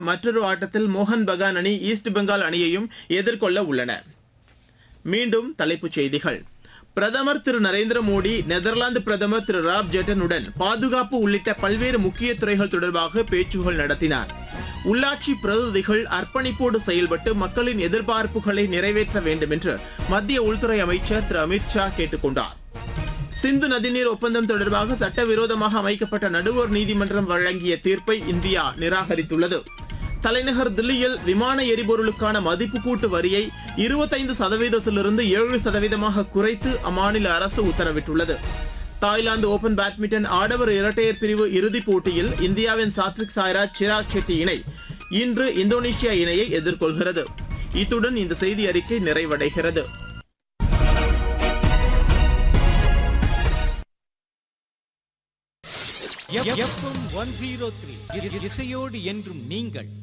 மற்றொரு ஆட்டத்தில் மோகன் பகான் அணி ஈஸ்ட் பெங்கால் அணியையும் எதிர்கொள்ள உள்ளன மீண்டும் தலைப்புச் செய்திகள் பிரதமர் திரு நரேந்திர மோடி நெதர்லாந்து பிரதமர் திரு ராப் ஜெட்டனுடன் பாதுகாப்பு உள்ளிட்ட பல்வேறு முக்கிய துறைகள் தொடர்பாக பேச்சுகள் நடத்தினார் உள்ளாட்சி பிரதிநிதிகள் அர்ப்பணிப்போடு செயல்பட்டு மக்களின் எதிர்பார்ப்புகளை நிறைவேற்ற வேண்டும் என்று மத்திய உள்துறை அமைச்சர் திரு அமித் ஷா கேட்டுக் கொண்டார் சிந்து நதிநீர் ஒப்பந்தம் தொடர்பாக சட்டவிரோதமாக அமைக்கப்பட்ட நடுவர் நீதிமன்றம் வழங்கிய தீர்ப்பை இந்தியா நிராகரித்துள்ளது தலைநகர் தில்லியில் விமான எரிபொருளுக்கான மதிப்பு கூட்டு வரியை இருபத்தைந்து சதவீதத்திலிருந்து ஏழு சதவீதமாக குறைத்து அம்மாநில அரசு உத்தரவிட்டுள்ளது தாய்லாந்து ஓபன் பேட்மிண்டன் ஆடவர் இரட்டையர் பிரிவு இறுதிப் போட்டியில் இந்தியாவின் சாத்விக் சாய்ராஜ் சிராக் ஷெட்டி இணை இன்று இந்தோனேஷியா இணையை எதிர்கொள்கிறது இத்துடன் இந்த செய்தி அறிக்கை நிறைவடைகிறது எஃப்எம் ஒன் ஜீரோ த்ரீ இசையோடு என்றும் நீங்கள்